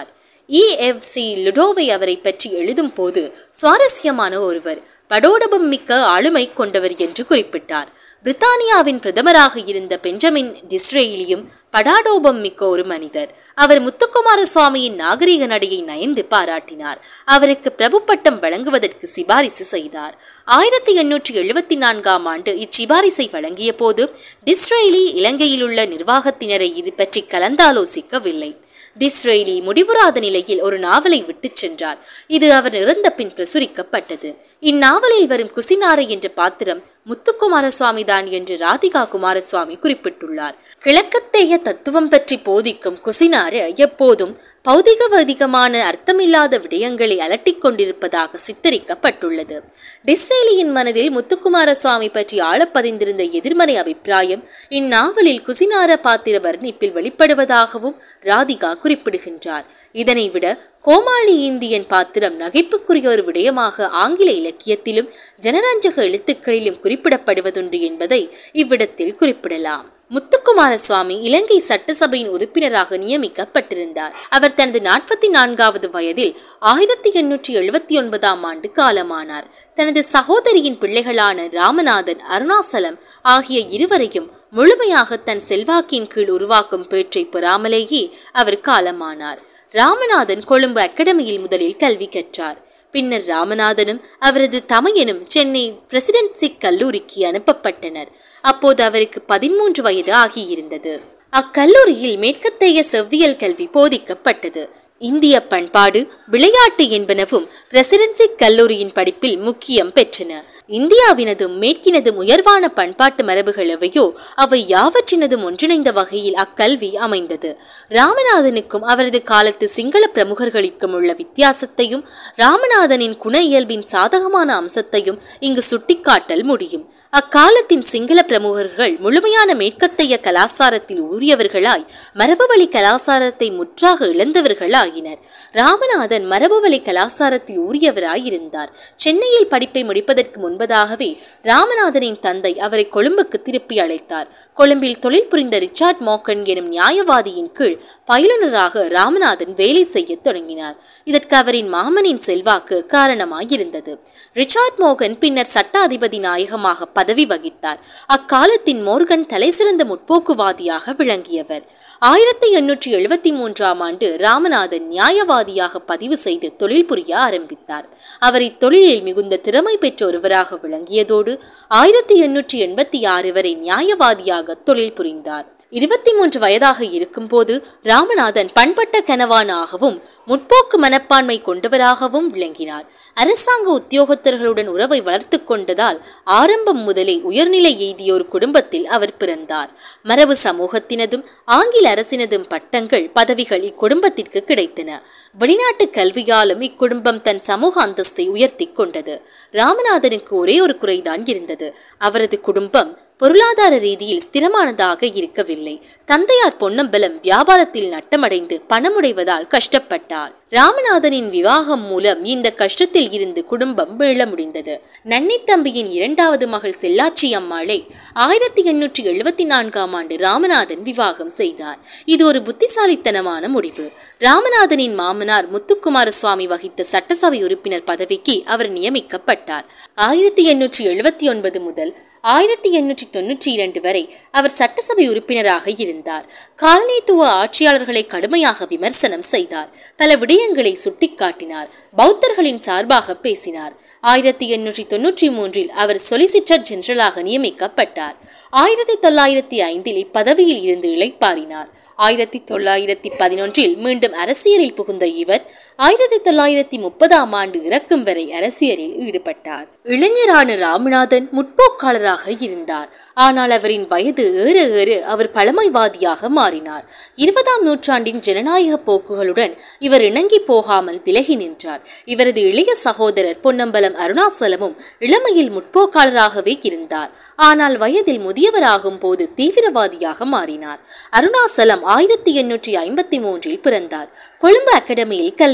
Speaker 1: இஎஃப்சி லுடோவை அவரை பற்றி எழுதும் போது சுவாரஸ்யமான ஒருவர் படோடபம் மிக்க ஆளுமை கொண்டவர் என்று குறிப்பிட்டார் பிரித்தானியாவின் பிரதமராக இருந்த பெஞ்சமின் டிஸ்ரேலியும் படாடோபம் மிக்க ஒரு மனிதர் அவர் முத்துக்குமார சுவாமியின் நாகரிக நடையை நயந்து பாராட்டினார் அவருக்கு பிரபு பட்டம் வழங்குவதற்கு சிபாரிசு செய்தார் ஆயிரத்தி எண்ணூற்றி எழுபத்தி நான்காம் ஆண்டு இச்சிபாரிசை வழங்கிய போது டிஸ்ரேலி இலங்கையில் உள்ள நிர்வாகத்தினரை இது பற்றி கலந்தாலோசிக்கவில்லை டிஸ்ரேலி முடிவுறாத நிலையில் ஒரு நாவலை விட்டுச் சென்றார் இது அவர் இறந்த பின் பிரசுரிக்கப்பட்டது இந்நாவலில் வரும் குசினாரை என்ற பாத்திரம் முத்துக்குமார சுவாமி தான் என்று ராதிகா குமாரசுவாமி குறிப்பிட்டுள்ளார் கிழக்கத்தேய தத்துவம் பற்றி போதிக்கும் குசினார எப்போதும் பௌதிகவதிகமான அர்த்தமில்லாத விடயங்களை அலட்டிக் கொண்டிருப்பதாக சித்தரிக்கப்பட்டுள்ளது டிஸ்ரேலியின் மனதில் முத்துக்குமார சுவாமி பற்றி ஆழப்பதிந்திருந்த எதிர்மறை அபிப்பிராயம் இந்நாவலில் குசினார பாத்திர வர்ணிப்பில் வெளிப்படுவதாகவும் ராதிகா குறிப்பிடுகின்றார் இதனை விட கோமாளி இந்தியன் பாத்திரம் நகைப்புக்குரிய ஒரு விடயமாக ஆங்கில இலக்கியத்திலும் ஜனரஞ்சக எழுத்துக்களிலும் குறிப்பிடப்படுவதுண்டு என்பதை இவ்விடத்தில் குறிப்பிடலாம் முத்துக்குமார சுவாமி இலங்கை சட்டசபையின் உறுப்பினராக நியமிக்கப்பட்டிருந்தார் அவர் தனது நாற்பத்தி நான்காவது வயதில் ஆயிரத்தி எண்ணூற்றி எழுபத்தி ஒன்பதாம் ஆண்டு காலமானார் தனது சகோதரியின் பிள்ளைகளான ராமநாதன் அருணாசலம் ஆகிய இருவரையும் முழுமையாக தன் செல்வாக்கின் கீழ் உருவாக்கும் பேற்றை பெறாமலேயே அவர் காலமானார் ராமநாதன் கொழும்பு அகாடமியில் முதலில் கல்வி கற்றார் பின்னர் ராமநாதனும் அவரது தமையனும் சென்னை பிரசிடென்சி கல்லூரிக்கு அனுப்பப்பட்டனர் அப்போது அவருக்கு பதிமூன்று வயது ஆகியிருந்தது அக்கல்லூரியில் மேற்கத்தைய செவ்வியல் கல்வி போதிக்கப்பட்டது இந்திய பண்பாடு விளையாட்டு என்பனவும் பிரசிடென்சி கல்லூரியின் படிப்பில் முக்கியம் பெற்றன இந்தியாவினதும் மேற்கினதும் உயர்வான பண்பாட்டு மரபுகள் எவையோ அவை யாவற்றினதும் ஒன்றிணைந்த வகையில் அக்கல்வி அமைந்தது ராமநாதனுக்கும் அவரது காலத்து சிங்கள பிரமுகர்களுக்கும் உள்ள வித்தியாசத்தையும் ராமநாதனின் குண இயல்பின் சாதகமான அம்சத்தையும் இங்கு சுட்டிக்காட்டல் முடியும் அக்காலத்தின் சிங்கள பிரமுகர்கள் முழுமையான மேற்கத்தைய கலாசாரத்தில் ஊறியவர்களாய் மரபுவழி கலாசாரத்தை முற்றாக இழந்தவர்களாயினர் ராமநாதன் மரபுவழி கலாசாரத்தில் ஊறியவராயிருந்தார் சென்னையில் படிப்பை முடிப்பதற்கு முன்பதாகவே ராமநாதனின் தந்தை அவரை கொழும்புக்கு திருப்பி அழைத்தார் கொழும்பில் தொழில் புரிந்த ரிச்சார்ட் மோக்கன் எனும் நியாயவாதியின் கீழ் பயிலுனராக ராமநாதன் வேலை செய்யத் தொடங்கினார் இதற்கு அவரின் மாமனின் செல்வாக்கு காரணமாயிருந்தது ரிச்சார்ட் மோகன் பின்னர் சட்ட அதிபதி நாயகமாக பதவி வகித்தார் அக்காலத்தின் மோர்கன் தலைசிறந்த முற்போக்குவாதியாக விளங்கியவர் ஆயிரத்தி எண்ணூற்றி எழுபத்தி மூன்றாம் ஆண்டு ராமநாதன் நியாயவாதியாக பதிவு செய்து தொழில் புரிய ஆரம்பித்தார் அவர் இத்தொழிலில் மிகுந்த திறமை பெற்ற ஒருவராக விளங்கியதோடு ஆயிரத்தி எண்ணூற்றி எண்பத்தி ஆறு வரை நியாயவாதியாக தொழில் புரிந்தார் இருபத்தி மூன்று வயதாக இருக்கும்போது ராமநாதன் பண்பட்ட கனவானாகவும் முற்போக்கு மனப்பான்மை கொண்டவராகவும் விளங்கினார் அரசாங்க உத்தியோகத்தர்களுடன் உறவை வளர்த்து கொண்டதால் ஆரம்பம் முதலே உயர்நிலை எய்திய ஒரு குடும்பத்தில் அவர் பிறந்தார் மரபு சமூகத்தினதும் ஆங்கில அரசினதும் பட்டங்கள் பதவிகள் இக்குடும்பத்திற்கு கிடைத்தன வெளிநாட்டு கல்வியாலும் இக்குடும்பம் தன் சமூக அந்தஸ்தை உயர்த்தி கொண்டது ராமநாதனுக்கு ஒரே ஒரு குறைதான் இருந்தது அவரது குடும்பம் பொருளாதார ரீதியில் ஸ்திரமானதாக இருக்கவில்லை தந்தையார் பொன்னம்பலம் வியாபாரத்தில் நட்டமடைந்து பணமுடைவதால் கஷ்டப்பட்டாள் ராமநாதனின் விவாகம் மூலம் இந்த கஷ்டத்தில் இருந்து குடும்பம் மீள முடிந்தது நன்னித்தம்பியின் இரண்டாவது மகள் செல்லாச்சி அம்மாளை ஆயிரத்தி எண்ணூற்றி எழுபத்தி நான்காம் ஆண்டு ராமநாதன் விவாகம் செய்தார் இது ஒரு புத்திசாலித்தனமான முடிவு ராமநாதனின் மாமனார் முத்துக்குமார சுவாமி வகித்த சட்டசபை உறுப்பினர் பதவிக்கு அவர் நியமிக்கப்பட்டார் ஆயிரத்தி எண்ணூற்றி எழுபத்தி ஒன்பது முதல் ஆயிரத்தி எண்ணூற்றி தொன்னூற்றி இரண்டு வரை அவர் சட்டசபை உறுப்பினராக இருந்தார் காலனித்துவ ஆட்சியாளர்களை கடுமையாக விமர்சனம் செய்தார் பல விடயங்களை சுட்டிக்காட்டினார் பௌத்தர்களின் சார்பாக பேசினார் ஆயிரத்தி எண்ணூற்றி தொன்னூற்றி மூன்றில் அவர் சொலிசிட்டர் ஜெனரலாக நியமிக்கப்பட்டார் ஆயிரத்தி தொள்ளாயிரத்தி ஐந்தில் இப்பதவியில் இருந்து இளைப்பாறினார் ஆயிரத்தி தொள்ளாயிரத்தி பதினொன்றில் மீண்டும் அரசியலில் புகுந்த இவர் ஆயிரத்தி தொள்ளாயிரத்தி முப்பதாம் ஆண்டு இறக்கும் வரை அரசியலில் ஈடுபட்டார் இளைஞரான ராமநாதன் முற்போக்காளராக இருந்தார் ஆனால் அவரின் வயது ஏற ஏற அவர் பழமைவாதியாக மாறினார் இருபதாம் நூற்றாண்டின் ஜனநாயக போக்குகளுடன் இவர் இணங்கி போகாமல் விலகி நின்றார் இவரது இளைய சகோதரர் பொன்னம்பலம் அருணாசலமும் இளமையில் முற்போக்காளராகவே இருந்தார் ஆனால் வயதில் முதியவராகும் போது தீவிரவாதியாக மாறினார் அருணாசலம் ஆயிரத்தி எண்ணூற்றி ஐம்பத்தி மூன்றில் பிறந்தார் கொழும்பு அகாடமியில் கல்வி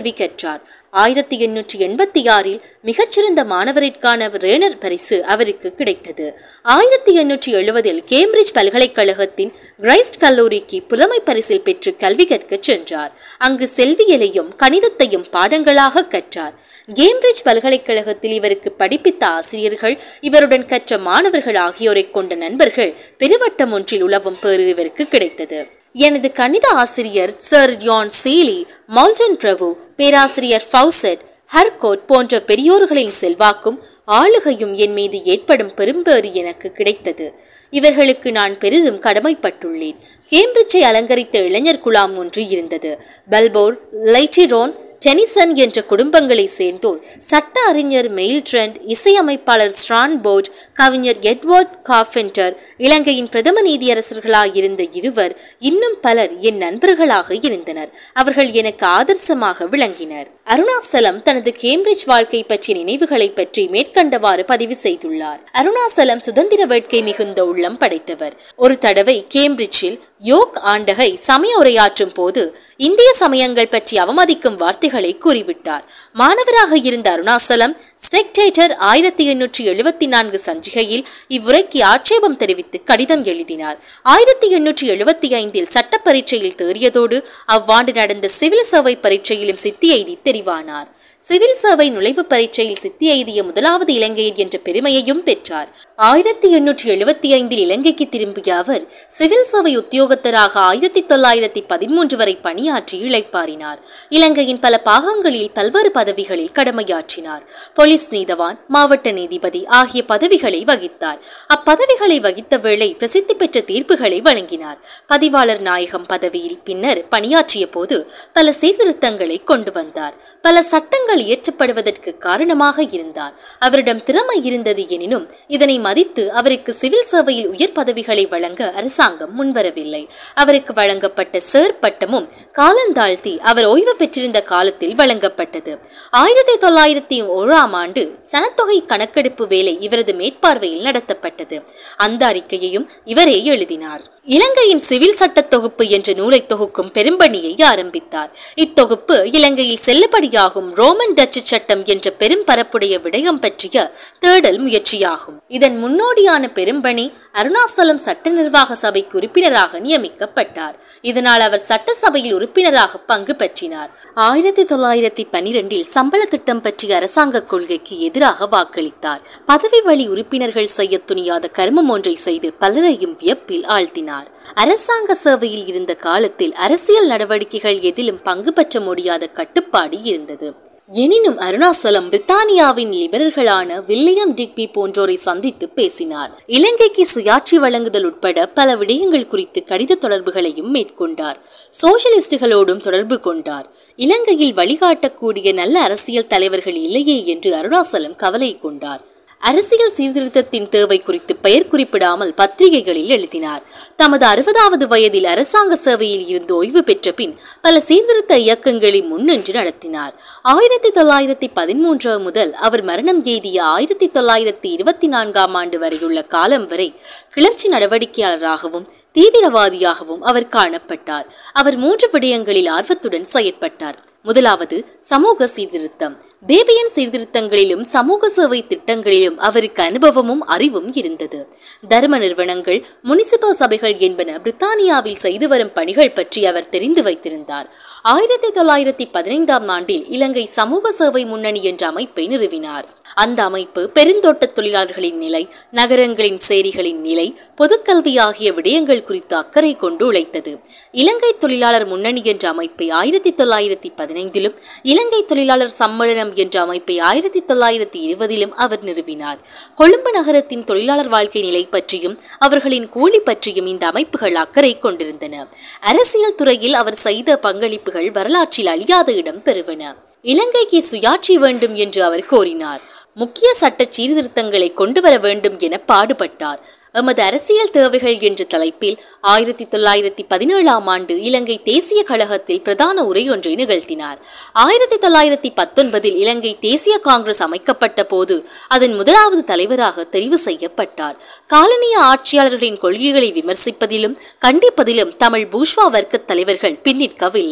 Speaker 1: கல்வி கற்றார் ஆயிரத்தி எண்ணூற்றி எண்பத்தி ஆறில் மிகச்சிறந்த மாணவரிற்கான ரேனர் பரிசு அவருக்கு கிடைத்தது ஆயிரத்தி எண்ணூற்றி எழுபதில் கேம்பிரிட்ஜ் பல்கலைக்கழகத்தின் கிரைஸ்ட் கல்லூரிக்கு புலமை பரிசில் பெற்று கல்வி கற்கச் சென்றார் அங்கு செல்வியலையும் கணிதத்தையும் பாடங்களாக கற்றார் கேம்பிரிட்ஜ் பல்கலைக்கழகத்தில் இவருக்கு படிப்பித்த ஆசிரியர்கள் இவருடன் கற்ற மாணவர்கள் ஆகியோரை கொண்ட நண்பர்கள் பெருவட்டம் ஒன்றில் உலவும் பேறு இவருக்கு கிடைத்தது எனது கணித ஆசிரியர் சர் யான் சீலி மௌல்டன் பிரபு பேராசிரியர் ஃபவுசெட் ஹர்கோட் போன்ற பெரியோர்களின் செல்வாக்கும் ஆளுகையும் என் மீது ஏற்படும் பெரும்பேறு எனக்கு கிடைத்தது இவர்களுக்கு நான் பெரிதும் கடமைப்பட்டுள்ளேன் கேம்பிரிட்ஜை அலங்கரித்த இளைஞர் குழாம் ஒன்று இருந்தது பெல்போர் லைட்டிரோன் டெனிசன் என்ற குடும்பங்களை சேர்ந்தோர் சட்ட அறிஞர் மெயில் ட்ரெண்ட் இசையமைப்பாளர் ஸ்ட்ரான் போர்ட் கவிஞர் எட்வர்ட் கார்பென்டர் இலங்கையின் பிரதம நீதியரசர்களாயிருந்த இருவர் இன்னும் பலர் என் நண்பர்களாக இருந்தனர் அவர்கள் எனக்கு ஆதர்சமாக விளங்கினர் அருணாசலம் தனது கேம்பிரிட்ஜ் வாழ்க்கை பற்றிய நினைவுகளை பற்றி மேற்கண்டவாறு பதிவு செய்துள்ளார் அருணாசலம் சுதந்திர வேட்கை மிகுந்த உள்ளம் படைத்தவர் ஒரு தடவை கேம்பிரிட்ஜில் யோக் ஆண்டகை சமய உரையாற்றும் போது இந்திய சமயங்கள் பற்றி அவமதிக்கும் வார்த்தைகளை கூறிவிட்டார் மாணவராக இருந்த அருணாசலம் ஸ்பெக்டேட்டர் ஆயிரத்தி எண்ணூற்றி எழுபத்தி நான்கு சஞ்சிகையில் இவ்வுரைக்கு ஆட்சேபம் தெரிவித்து கடிதம் எழுதினார் ஆயிரத்தி எண்ணூற்றி எழுபத்தி ஐந்தில் சட்ட பரீட்சையில் தேறியதோடு அவ்வாண்டு நடந்த சிவில் சேவை பரீட்சையிலும் சித்தி எய்தி தெரிவானார் சிவில் சேவை நுழைவுப் பரீட்சையில் சித்தி எய்திய முதலாவது இலங்கையர் என்ற பெருமையையும் பெற்றார் ஆயிரத்தி எண்ணூற்றி எழுபத்தி ஐந்தில் இலங்கைக்கு திரும்பிய அவர் சிவில் சேவை உத்தியோகத்தராக ஆயிரத்தி தொள்ளாயிரத்தி பதிமூன்று வரை பணியாற்றி இளைப்பாறினார் இலங்கையின் பல பாகங்களில் பல்வேறு பதவிகளில் கடமையாற்றினார் போலீஸ் நீதவான் மாவட்ட நீதிபதி ஆகிய பதவிகளை வகித்தார் அப்பதவிகளை வகித்த வேளை பிரசித்தி பெற்ற தீர்ப்புகளை வழங்கினார் பதிவாளர் நாயகம் பதவியில் பின்னர் பணியாற்றிய போது பல சீர்திருத்தங்களை கொண்டு வந்தார் பல சட்டங்கள் இயற்றப்படுவதற்கு காரணமாக இருந்தார் அவரிடம் திறமை இருந்தது எனினும் இதனை மதித்து அவருக்கு சிவில் சேவையில் உயர் பதவிகளை வழங்க அரசாங்கம் முன்வரவில்லை அவருக்கு வழங்கப்பட்ட சேர் பட்டமும் காலந்தாழ்த்தி அவர் ஓய்வு பெற்றிருந்த காலத்தில் வழங்கப்பட்டது ஆயிரத்தி தொள்ளாயிரத்தி ஓராம் ஆண்டு சனத்தொகை கணக்கெடுப்பு வேலை இவரது மேற்பார்வையில் நடத்தப்பட்டது அந்த அறிக்கையையும் இவரே எழுதினார் இலங்கையின் சிவில் சட்ட தொகுப்பு என்ற நூலை தொகுக்கும் பெரும்பணியை ஆரம்பித்தார் இத்தொகுப்பு இலங்கையில் செல்லுபடியாகும் ரோமன் டச்சு சட்டம் என்ற பெரும் பரப்புடைய விடயம் பற்றிய தேடல் முயற்சியாகும் இதன் முன்னோடியான பெரும்பணி அருணாசலம் சட்ட நிர்வாக சபைக்கு உறுப்பினராக நியமிக்கப்பட்டார் இதனால் அவர் சட்டசபையில் உறுப்பினராக பங்கு பற்றினார் ஆயிரத்தி தொள்ளாயிரத்தி பனிரெண்டில் சம்பள திட்டம் பற்றிய அரசாங்க கொள்கைக்கு எதிராக வாக்களித்தார் பதவி வழி உறுப்பினர்கள் செய்ய துணியாத கர்மம் ஒன்றை செய்து பலரையும் வியப்பில் ஆழ்த்தினார் அரசாங்க சேவையில் இருந்த காலத்தில் அரசியல் நடவடிக்கைகள் எதிலும் பங்கு பெற்ற முடியாத கட்டுப்பாடு இருந்தது எனினும் அருணாசலம் பிரித்தானியாவின் லிபரல்களான வில்லியம் டிக்பி போன்றோரை சந்தித்து பேசினார் இலங்கைக்கு சுயாட்சி வழங்குதல் உட்பட பல விடயங்கள் குறித்து கடித தொடர்புகளையும் மேற்கொண்டார் சோசலிஸ்டுகளோடும் தொடர்பு கொண்டார் இலங்கையில் வழிகாட்டக்கூடிய நல்ல அரசியல் தலைவர்கள் இல்லையே என்று அருணாசலம் கவலை கொண்டார் அரசியல் சீர்திருத்தத்தின் தேவை குறித்து பெயர் குறிப்பிடாமல் பத்திரிகைகளில் எழுதினார் தமது அறுபதாவது வயதில் அரசாங்க சேவையில் இருந்து ஓய்வு பெற்ற பின் பல சீர்திருத்த இயக்கங்களை முன்னின்று நடத்தினார் ஆயிரத்தி தொள்ளாயிரத்தி பதிமூன்று முதல் அவர் மரணம் எய்திய ஆயிரத்தி தொள்ளாயிரத்தி இருபத்தி நான்காம் ஆண்டு வரையுள்ள காலம் வரை கிளர்ச்சி நடவடிக்கையாளராகவும் தீவிரவாதியாகவும் அவர் காணப்பட்டார் அவர் மூன்று விடயங்களில் ஆர்வத்துடன் செயற்பட்டார் முதலாவது சமூக சீர்திருத்தம் பேபியன் சீர்திருத்தங்களிலும் சமூக சேவை திட்டங்களிலும் அவருக்கு அனுபவமும் அறிவும் இருந்தது தர்ம நிறுவனங்கள் முனிசிபல் சபைகள் என்பன பிரித்தானியாவில் செய்து வரும் பணிகள் பற்றி அவர் தெரிந்து வைத்திருந்தார் ஆயிரத்தி தொள்ளாயிரத்தி பதினைந்தாம் ஆண்டில் இலங்கை சமூக சேவை முன்னணி என்ற அமைப்பை நிறுவினார் அந்த அமைப்பு பெருந்தோட்ட தொழிலாளர்களின் நிலை நகரங்களின் சேரிகளின் நிலை பொதுக்கல்வி ஆகிய விடயங்கள் குறித்து அக்கறை கொண்டு உழைத்தது இலங்கை தொழிலாளர் முன்னணி என்ற அமைப்பை ஆயிரத்தி தொள்ளாயிரத்தி பதினைந்திலும் இலங்கை தொழிலாளர் சம்மேளனம் என்ற அமைப்பை ஆயிரத்தி தொள்ளாயிரத்தி இருபதிலும் அவர் நிறுவினார் கொழும்பு நகரத்தின் தொழிலாளர் வாழ்க்கை நிலை பற்றியும் அவர்களின் கூலி பற்றியும் இந்த அமைப்புகள் அக்கறை கொண்டிருந்தன அரசியல் துறையில் அவர் செய்த பங்களிப்புகள் வரலாற்றில் அழியாத இடம் பெறுவன இலங்கைக்கு சுயாட்சி வேண்டும் என்று அவர் கோரினார் முக்கிய சட்ட சீர்திருத்தங்களை கொண்டு வர வேண்டும் என பாடுபட்டார் எமது அரசியல் தேவைகள் என்ற தலைப்பில் ஆயிரத்தி தொள்ளாயிரத்தி பதினேழாம் ஆண்டு இலங்கை தேசிய கழகத்தில் பிரதான உரை ஒன்றை நிகழ்த்தினார் ஆயிரத்தி தொள்ளாயிரத்தி பத்தொன்பதில் இலங்கை தேசிய காங்கிரஸ் அமைக்கப்பட்ட போது அதன் முதலாவது தலைவராக தெரிவு செய்யப்பட்டார் காலனிய ஆட்சியாளர்களின் கொள்கைகளை விமர்சிப்பதிலும் கண்டிப்பதிலும் தமிழ் பூஷ்வா வர்க்க தலைவர்கள் பின்னிற்கவில்லை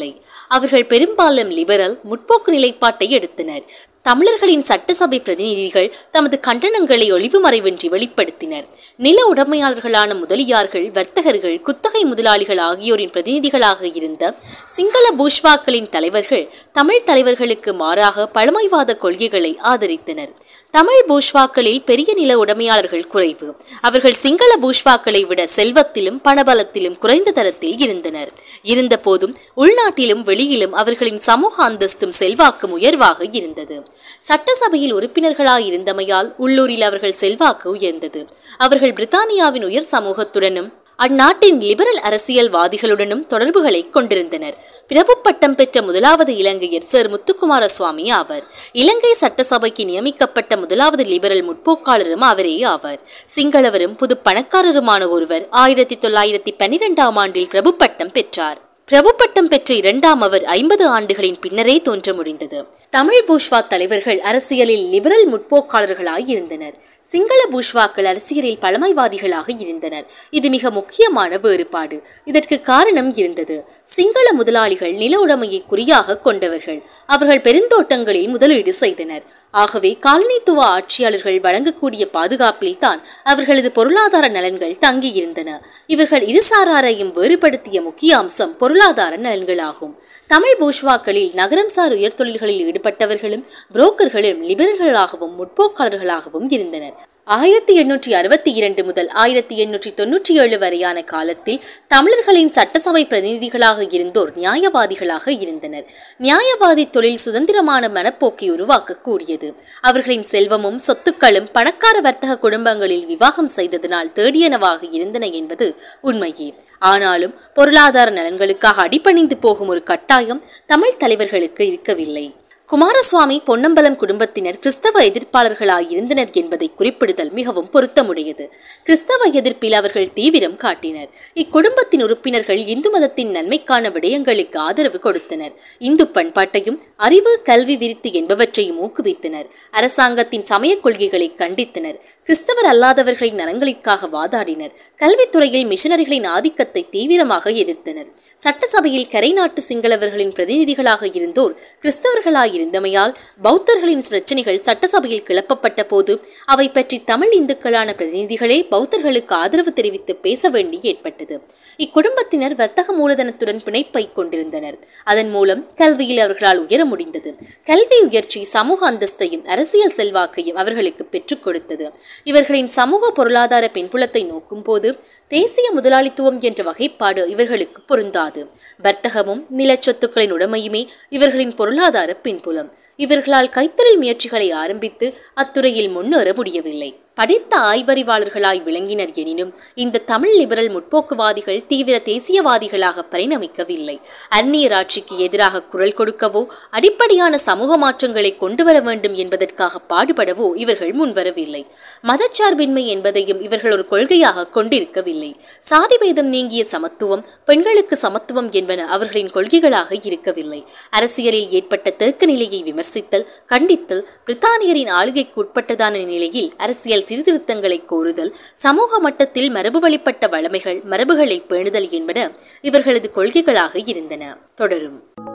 Speaker 1: அவர்கள் பெரும்பாலும் லிபரல் முற்போக்கு நிலைப்பாட்டை எடுத்தனர் தமிழர்களின் சட்டசபை பிரதிநிதிகள் தமது கண்டனங்களை ஒளிவு மறைவின்றி வெளிப்படுத்தினர் நில உடைமையாளர்களான முதலியார்கள் வர்த்தகர்கள் குத்தகை முதலாளிகள் ஆகியோரின் பிரதிநிதிகளாக இருந்த சிங்கள பூஷ்வாக்களின் தலைவர்கள் தமிழ் தலைவர்களுக்கு மாறாக பழமைவாத கொள்கைகளை ஆதரித்தனர் தமிழ் பூஷ்வாக்களில் பெரிய நில உடைமையாளர்கள் குறைவு அவர்கள் சிங்கள பூஷ்வாக்களை விட செல்வத்திலும் பணபலத்திலும் குறைந்த தரத்தில் இருந்தனர் இருந்த போதும் உள்நாட்டிலும் வெளியிலும் அவர்களின் சமூக அந்தஸ்தும் செல்வாக்கும் உயர்வாக இருந்தது சட்டசபையில் உறுப்பினர்களாய் இருந்தமையால் உள்ளூரில் அவர்கள் செல்வாக்கு உயர்ந்தது அவர்கள் பிரித்தானியாவின் உயர் சமூகத்துடனும் அந்நாட்டின் லிபரல் அரசியல்வாதிகளுடனும் தொடர்புகளை கொண்டிருந்தனர் பிரபு பட்டம் பெற்ற முதலாவது இலங்கையர் சர் முத்துக்குமார சுவாமி ஆவர் இலங்கை சட்டசபைக்கு நியமிக்கப்பட்ட முதலாவது லிபரல் முற்போக்காளரும் அவரே ஆவார் சிங்களவரும் புது பணக்காரருமான ஒருவர் ஆயிரத்தி தொள்ளாயிரத்தி பன்னிரெண்டாம் ஆண்டில் பிரபு பட்டம் பெற்றார் பிரபு பட்டம் பெற்ற இரண்டாம் அவர் ஐம்பது ஆண்டுகளின் பின்னரே தோன்ற முடிந்தது தமிழ் பூஷ்வா தலைவர்கள் அரசியலில் லிபரல் முற்போக்காளர்களாய் இருந்தனர் சிங்கள பூஷ்வாக்கள் அரசியலில் பழமைவாதிகளாக இருந்தனர் இது மிக முக்கியமான வேறுபாடு இதற்கு காரணம் இருந்தது சிங்கள முதலாளிகள் நில உடைமையை குறியாக கொண்டவர்கள் அவர்கள் பெருந்தோட்டங்களில் முதலீடு செய்தனர் ஆகவே காலனித்துவ ஆட்சியாளர்கள் வழங்கக்கூடிய பாதுகாப்பில் தான் அவர்களது பொருளாதார நலன்கள் தங்கியிருந்தன இவர்கள் இருசாராரையும் வேறுபடுத்திய முக்கிய அம்சம் பொருளாதார நலன்களாகும் தமிழ் பூஷ்வாக்களில் நகரம் சார் உயர்தொழில்களில் ஈடுபட்டவர்களும் புரோக்கர்களும் லிபரல்களாகவும் முற்போக்காளர்களாகவும் இருந்தனர் ஆயிரத்தி எண்ணூற்றி அறுபத்தி இரண்டு முதல் ஆயிரத்தி எண்ணூற்றி தொன்னூற்றி ஏழு வரையான காலத்தில் தமிழர்களின் சட்டசபை பிரதிநிதிகளாக இருந்தோர் நியாயவாதிகளாக இருந்தனர் நியாயவாதி தொழில் சுதந்திரமான மனப்போக்கை உருவாக்கக்கூடியது அவர்களின் செல்வமும் சொத்துக்களும் பணக்கார வர்த்தக குடும்பங்களில் விவாகம் செய்ததனால் தேடியனவாக இருந்தன என்பது உண்மையே ஆனாலும் பொருளாதார நலன்களுக்காக அடிபணிந்து போகும் ஒரு கட்டாயம் தமிழ் தலைவர்களுக்கு இருக்கவில்லை குமாரசுவாமி பொன்னம்பலம் குடும்பத்தினர் கிறிஸ்தவ எதிர்ப்பாளர்களாய் இருந்தனர் என்பதை குறிப்பிடுதல் மிகவும் பொருத்தமுடையது கிறிஸ்தவ எதிர்ப்பில் அவர்கள் தீவிரம் காட்டினர் இக்குடும்பத்தின் உறுப்பினர்கள் இந்து மதத்தின் நன்மைக்கான விடயங்களுக்கு ஆதரவு கொடுத்தனர் இந்து பண்பாட்டையும் அறிவு கல்வி விருத்தி என்பவற்றையும் ஊக்குவித்தனர் அரசாங்கத்தின் சமய கொள்கைகளை கண்டித்தனர் கிறிஸ்தவர் அல்லாதவர்களின் நலன்களுக்காக வாதாடினர் கல்வித்துறையில் மிஷனரிகளின் ஆதிக்கத்தை தீவிரமாக எதிர்த்தனர் சட்டசபையில் கரை நாட்டு சிங்களவர்களின் பிரதிநிதிகளாக இருந்தோர் கிறிஸ்தவர்களாய் இருந்தமையால் பௌத்தர்களின் பிரச்சனைகள் சட்டசபையில் கிளப்பப்பட்ட போது அவை பற்றி தமிழ் இந்துக்களான பிரதிநிதிகளே பௌத்தர்களுக்கு ஆதரவு தெரிவித்து பேச வேண்டி ஏற்பட்டது இக்குடும்பத்தினர் வர்த்தக மூலதனத்துடன் பிணைப்பை கொண்டிருந்தனர் அதன் மூலம் கல்வியில் அவர்களால் உயர முடிந்தது கல்வி உயர்ச்சி சமூக அந்தஸ்தையும் அரசியல் செல்வாக்கையும் அவர்களுக்கு பெற்றுக் கொடுத்தது இவர்களின் சமூக பொருளாதார பின்புலத்தை நோக்கும் போது தேசிய முதலாளித்துவம் என்ற வகைப்பாடு இவர்களுக்கு பொருந்தாது வர்த்தகமும் நிலச்சொத்துக்களின் உடைமையுமே இவர்களின் பொருளாதார பின்புலம் இவர்களால் கைத்தொழில் முயற்சிகளை ஆரம்பித்து அத்துறையில் முன்னேற முடியவில்லை படித்த ஆய்வறிவாளர்களாய் விளங்கினர் எனினும் இந்த தமிழ் லிபரல் முற்போக்குவாதிகள் தீவிர தேசியவாதிகளாக பரிணமிக்கவில்லை அந்நியர் ஆட்சிக்கு எதிராக குரல் கொடுக்கவோ அடிப்படையான சமூக மாற்றங்களை கொண்டு வர வேண்டும் என்பதற்காக பாடுபடவோ இவர்கள் முன்வரவில்லை மதச்சார்பின்மை என்பதையும் இவர்கள் ஒரு கொள்கையாக கொண்டிருக்கவில்லை சாதிபேதம் நீங்கிய சமத்துவம் பெண்களுக்கு சமத்துவம் என்பன அவர்களின் கொள்கைகளாக இருக்கவில்லை அரசியலில் ஏற்பட்ட தேக்க நிலையை விமர்சித்தல் கண்டித்தல் பிரித்தானியரின் ஆளுகைக்கு உட்பட்டதான நிலையில் அரசியல் சீர்திருத்தங்களை கோருதல் சமூக மட்டத்தில் மரபு வழிப்பட்ட வளமைகள் மரபுகளை பேணுதல் என்பன இவர்களது கொள்கைகளாக இருந்தன தொடரும்